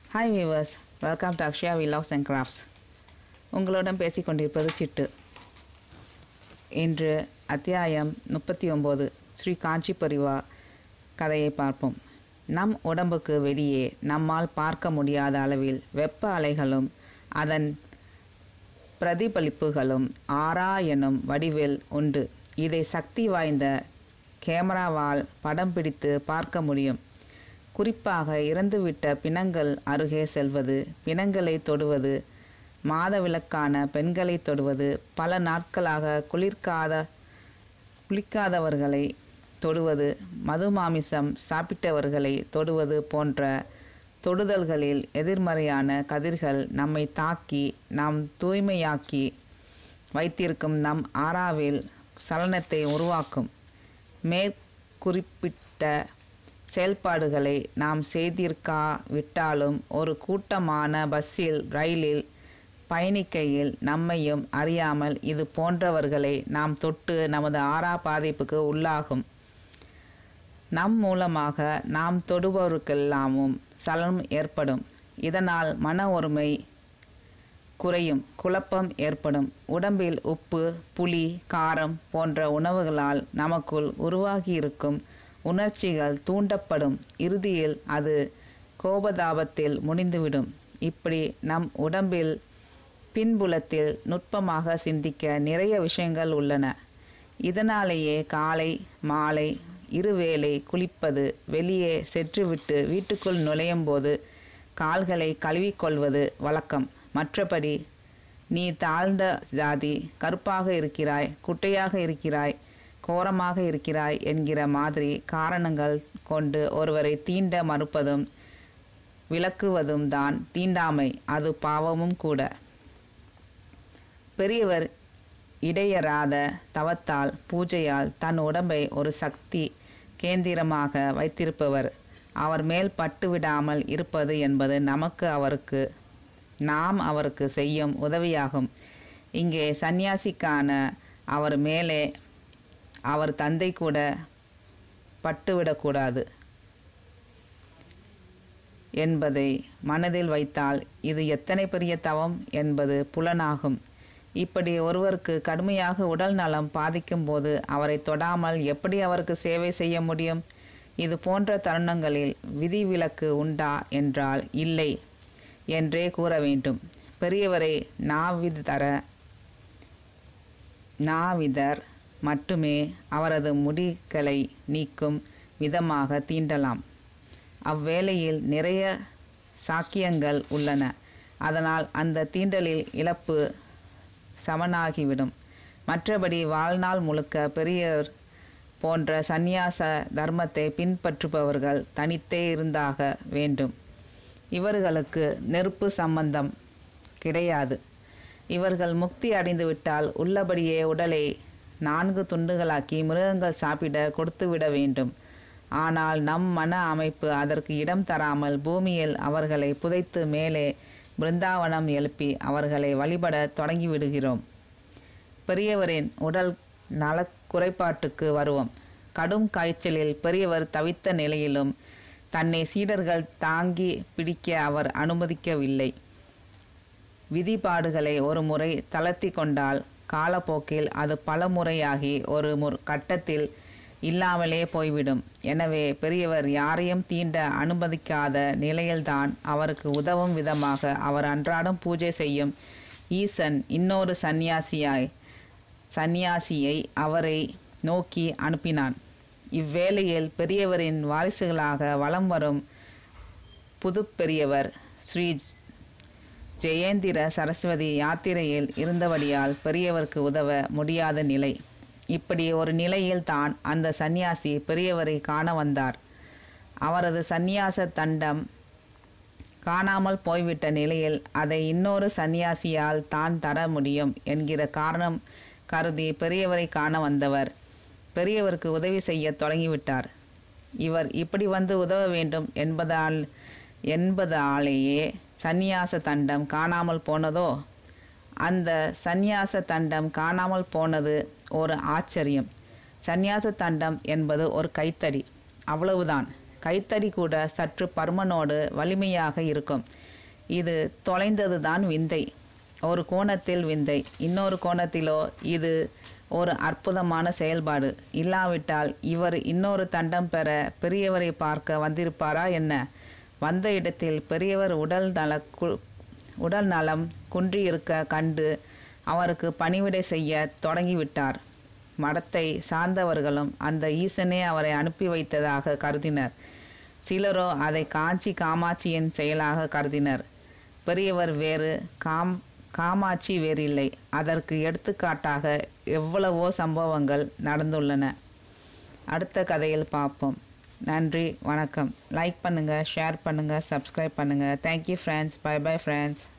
hi viewers welcome to Akshaya vlogs and crafts உங்களுடன் பேசிக் கொண்டிருப்பது சிட்டு இன்று அத்தியாயம் முப்பத்தி ஒம்பது ஸ்ரீ காஞ்சி பரிவா கதையை பார்ப்போம் நம் உடம்புக்கு வெளியே நம்மால் பார்க்க முடியாத அளவில் வெப்ப அலைகளும் அதன் பிரதிபலிப்புகளும் ஆரா எனும் வடிவில் உண்டு இதை சக்தி வாய்ந்த கேமராவால் படம் பிடித்து பார்க்க முடியும் குறிப்பாக இறந்துவிட்ட பிணங்கள் அருகே செல்வது பிணங்களை தொடுவது மாதவிலக்கான பெண்களை தொடுவது பல நாட்களாக குளிர்காத குளிக்காதவர்களை தொடுவது மது மாமிசம் சாப்பிட்டவர்களை தொடுவது போன்ற தொடுதல்களில் எதிர்மறையான கதிர்கள் நம்மை தாக்கி நாம் தூய்மையாக்கி வைத்திருக்கும் நம் ஆறாவில் சலனத்தை உருவாக்கும் மேற்குறிப்பிட்ட செயல்பாடுகளை நாம் செய்திருக்கா விட்டாலும் ஒரு கூட்டமான பஸ்ஸில் ரயிலில் பயணிக்கையில் நம்மையும் அறியாமல் இது போன்றவர்களை நாம் தொட்டு நமது ஆறா பாதிப்புக்கு உள்ளாகும் நம் மூலமாக நாம் தொடுபவருக்கெல்லாமும் சலனம் ஏற்படும் இதனால் மன ஒருமை குறையும் குழப்பம் ஏற்படும் உடம்பில் உப்பு புளி காரம் போன்ற உணவுகளால் நமக்குள் உருவாகியிருக்கும் உணர்ச்சிகள் தூண்டப்படும் இறுதியில் அது கோபதாபத்தில் முடிந்துவிடும் இப்படி நம் உடம்பில் பின்புலத்தில் நுட்பமாக சிந்திக்க நிறைய விஷயங்கள் உள்ளன இதனாலேயே காலை மாலை இருவேளை குளிப்பது வெளியே சென்றுவிட்டு வீட்டுக்குள் நுழையும் போது கால்களை கழுவிக்கொள்வது வழக்கம் மற்றபடி நீ தாழ்ந்த ஜாதி கருப்பாக இருக்கிறாய் குட்டையாக இருக்கிறாய் கோரமாக இருக்கிறாய் என்கிற மாதிரி காரணங்கள் கொண்டு ஒருவரை தீண்ட மறுப்பதும் விளக்குவதும் தான் தீண்டாமை அது பாவமும் கூட பெரியவர் இடையறாத தவத்தால் பூஜையால் தன் உடம்பை ஒரு சக்தி கேந்திரமாக வைத்திருப்பவர் அவர் மேல் பட்டுவிடாமல் இருப்பது என்பது நமக்கு அவருக்கு நாம் அவருக்கு செய்யும் உதவியாகும் இங்கே சந்நியாசிக்கான அவர் மேலே அவர் தந்தை கூட பட்டுவிடக்கூடாது என்பதை மனதில் வைத்தால் இது எத்தனை பெரிய தவம் என்பது புலனாகும் இப்படி ஒருவருக்கு கடுமையாக உடல் நலம் பாதிக்கும் போது அவரை தொடாமல் எப்படி அவருக்கு சேவை செய்ய முடியும் இது போன்ற தருணங்களில் விதிவிலக்கு உண்டா என்றால் இல்லை என்றே கூற வேண்டும் பெரியவரை நாவிதர நாவிதர் மட்டுமே அவரது முடிகளை நீக்கும் விதமாக தீண்டலாம் அவ்வேளையில் நிறைய சாக்கியங்கள் உள்ளன அதனால் அந்த தீண்டலில் இழப்பு சமனாகிவிடும் மற்றபடி வாழ்நாள் முழுக்க பெரியவர் போன்ற சந்நியாச தர்மத்தை பின்பற்றுபவர்கள் தனித்தே இருந்தாக வேண்டும் இவர்களுக்கு நெருப்பு சம்பந்தம் கிடையாது இவர்கள் முக்தி அடைந்துவிட்டால் உள்ளபடியே உடலை நான்கு துண்டுகளாக்கி மிருகங்கள் சாப்பிட கொடுத்துவிட வேண்டும் ஆனால் நம் மன அமைப்பு அதற்கு இடம் தராமல் பூமியில் அவர்களை புதைத்து மேலே பிருந்தாவனம் எழுப்பி அவர்களை வழிபட தொடங்கிவிடுகிறோம் பெரியவரின் உடல் நலக்குறைபாட்டுக்கு வருவோம் கடும் காய்ச்சலில் பெரியவர் தவித்த நிலையிலும் தன்னை சீடர்கள் தாங்கி பிடிக்க அவர் அனுமதிக்கவில்லை விதிபாடுகளை ஒரு முறை தளர்த்தி கொண்டால் காலப்போக்கில் அது பல முறையாகி ஒரு முற் கட்டத்தில் இல்லாமலே போய்விடும் எனவே பெரியவர் யாரையும் தீண்ட அனுமதிக்காத நிலையில்தான் அவருக்கு உதவும் விதமாக அவர் அன்றாடம் பூஜை செய்யும் ஈசன் இன்னொரு சந்நியாசியாய் சந்நியாசியை அவரை நோக்கி அனுப்பினான் இவ்வேளையில் பெரியவரின் வாரிசுகளாக வலம் வரும் புது பெரியவர் ஸ்ரீ ஜெயேந்திர சரஸ்வதி யாத்திரையில் இருந்தபடியால் பெரியவருக்கு உதவ முடியாத நிலை இப்படி ஒரு நிலையில் தான் அந்த சந்நியாசி பெரியவரை காண வந்தார் அவரது சந்நியாச தண்டம் காணாமல் போய்விட்ட நிலையில் அதை இன்னொரு சந்நியாசியால் தான் தர முடியும் என்கிற காரணம் கருதி பெரியவரை காண வந்தவர் பெரியவருக்கு உதவி செய்ய தொடங்கிவிட்டார் இவர் இப்படி வந்து உதவ வேண்டும் என்பதால் என்பதாலேயே சந்நியாச தண்டம் காணாமல் போனதோ அந்த சந்நியாச தண்டம் காணாமல் போனது ஒரு ஆச்சரியம் சந்நியாச தண்டம் என்பது ஒரு கைத்தடி அவ்வளவுதான் கைத்தடி கூட சற்று பருமனோடு வலிமையாக இருக்கும் இது தொலைந்தது தான் விந்தை ஒரு கோணத்தில் விந்தை இன்னொரு கோணத்திலோ இது ஒரு அற்புதமான செயல்பாடு இல்லாவிட்டால் இவர் இன்னொரு தண்டம் பெற பெரியவரை பார்க்க வந்திருப்பாரா என்ன வந்த இடத்தில் பெரியவர் உடல் நல கு உடல் நலம் குன்றியிருக்க கண்டு அவருக்கு பணிவிடை செய்ய தொடங்கிவிட்டார் மடத்தை சார்ந்தவர்களும் அந்த ஈசனே அவரை அனுப்பி வைத்ததாக கருதினர் சிலரோ அதை காஞ்சி காமாட்சியின் செயலாக கருதினர் பெரியவர் வேறு காம் காமாட்சி வேறில்லை அதற்கு எடுத்துக்காட்டாக எவ்வளவோ சம்பவங்கள் நடந்துள்ளன அடுத்த கதையில் பார்ப்போம் நன்றி வணக்கம் லைக் பண்ணுங்கள் ஷேர் பண்ணுங்கள் சப்ஸ்கிரைப் பண்ணுங்கள் thank you friends bye bye friends